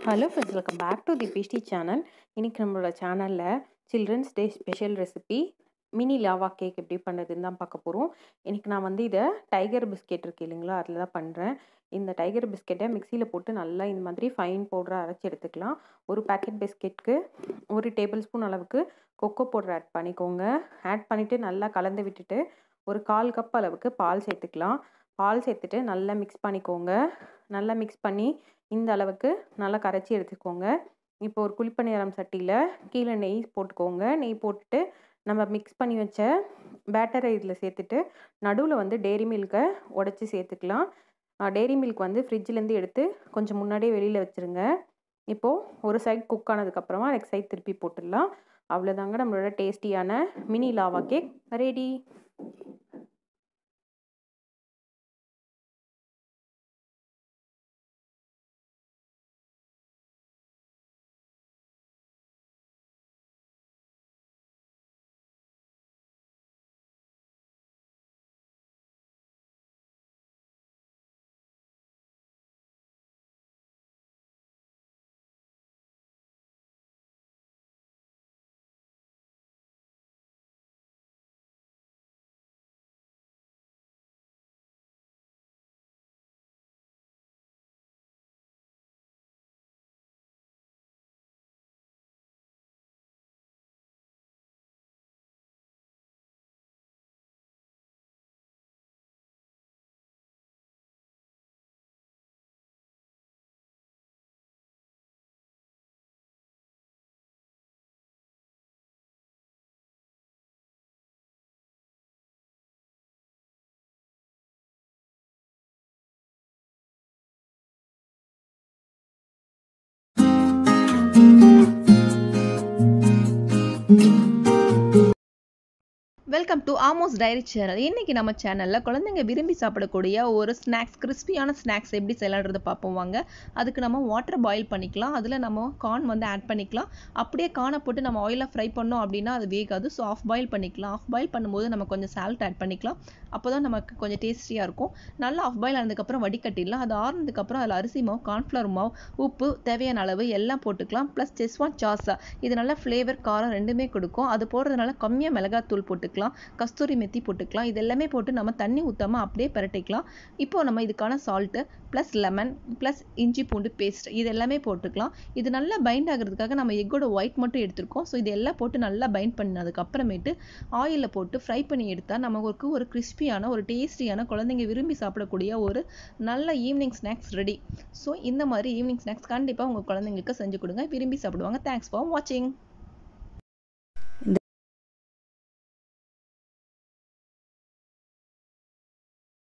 hello friends welcome back to the பிஸ்டி channel இன்றைக்கி நம்மளோட சேனலில் children's day special recipe mini lava cake எப்படி பண்ணுறதுன்னு தான் பார்க்க போகிறோம் இன்றைக்கி நான் வந்து இதை டைகர் பிஸ்கெட் இருக்குது இல்லைங்களா அதில் தான் பண்ணுறேன் இந்த டைகர் பிஸ்கெட்டை மிக்சியில் போட்டு நல்லா இந்த மாதிரி ஃபைன் பவுடராக அரைச்சி எடுத்துக்கலாம் ஒரு பேக்கெட் பிஸ்கெட்க்கு ஒரு டேபிள் ஸ்பூன் அளவுக்கு கொக்கோ பவுடர் ஆட் பண்ணிக்கோங்க ஆட் பண்ணிவிட்டு நல்லா கலந்து விட்டுட்டு ஒரு கால் கப் அளவுக்கு பால் சேர்த்துக்கலாம் பால் சேர்த்துட்டு நல்லா மிக்ஸ் பண்ணிக்கோங்க நல்லா மிக்ஸ் பண்ணி இந்த அளவுக்கு நல்லா கரைச்சி எடுத்துக்கோங்க இப்போ ஒரு குழிப்பணியாரம் சட்டியில் கீழே நெய் போட்டுக்கோங்க நெய் போட்டுட்டு நம்ம மிக்ஸ் பண்ணி வச்ச பேட்டரை இதில் சேர்த்துட்டு நடுவில் வந்து டேரி மில்கை உடச்சி சேர்த்துக்கலாம் டேரி மில்க் வந்து ஃப்ரிட்ஜிலேருந்து எடுத்து கொஞ்சம் முன்னாடியே வெளியில் வச்சுருங்க இப்போது ஒரு சைட் குக் ஆனதுக்கப்புறமா நெக்ஸ்ட் சைட் திருப்பி போட்டுடலாம் அவ்வளோதாங்க நம்மளோட டேஸ்டியான mini lava cake ready welcome to Amos diary channel இன்றைக்கி நம்ம சேனலில் குழந்தைங்க விரும்பி சாப்பிடக்கூடிய ஒரு ஸ்நாக்ஸ் கிறிஸ்பியான ஸ்நாக்ஸ் எப்படி செய்யலான்றதை பார்ப்போம் வாங்க அதுக்கு நம்ம வாட்டர் பாயில் பண்ணிக்கலாம் அதில் நம்ம கார்ன் வந்து ஆட் பண்ணிக்கலாம் அப்படியே கார்னை போட்டு நம்ம ஆயிலில் ஃப்ரை பண்ணோம் அப்படின்னா அது வேகாது ஸோ ஆஃப் பாயில் பண்ணிக்கலாம் ஆஃப் பாயில் பண்ணும்போது நம்ம கொஞ்சம் சால்ட் ஆட் பண்ணிக்கலாம் அப்போ தான் நமக்கு கொஞ்சம் டேஸ்டியாக இருக்கும் நல்லா ஆஃப் பாயில் ஆனதுக்கப்புறம் வடிகட்டிடலாம் அது ஆறுனதுக்கப்புறம் அதில் அரிசி மாவு கார்ன்ஃப்ளவர் மாவு உப்பு தேவையான அளவு எல்லாம் போட்டுக்கலாம் ப்ளஸ் செஸ்வான் சாஸா இது நல்லா ஃப்ளேவர் காரம் ரெண்டுமே கொடுக்கும் அது போடுறதுனால கம்மியாக மிளகாத்தூள் போட்டுக்கலாம் போட்டுக்கலாம் கஸ்தூரி மெத்தி போட்டுக்கலாம் இது எல்லாமே போட்டு நம்ம தண்ணி ஊற்றாமல் அப்படியே பரட்டிக்கலாம் இப்போ நம்ம இதுக்கான சால்ட்டு ப்ளஸ் லெமன் ப்ளஸ் இஞ்சி பூண்டு பேஸ்ட் இது எல்லாமே போட்டுக்கலாம் இது நல்லா பைண்ட் ஆகிறதுக்காக நம்ம எக்கோட ஒயிட் மட்டும் எடுத்திருக்கோம் ஸோ இது எல்லாம் போட்டு நல்லா பைண்ட் பண்ணதுக்கு அப்புறமேட்டு ஆயிலில் போட்டு ஃப்ரை பண்ணி எடுத்தால் நமக்கு ஒரு கிறிஸ்பியான ஒரு டேஸ்டியான குழந்தைங்க விரும்பி சாப்பிடக்கூடிய ஒரு நல்ல ஈவினிங் ஸ்நாக்ஸ் ரெடி ஸோ இந்த மாதிரி ஈவினிங் ஸ்நாக்ஸ் கண்டிப்பாக உங்கள் குழந்தைங்களுக்கு செஞ்சு கொடுங்க விரும்பி சாப்பிடுவாங்க தேங்க்ஸ் ஃபார் வாட்சிங்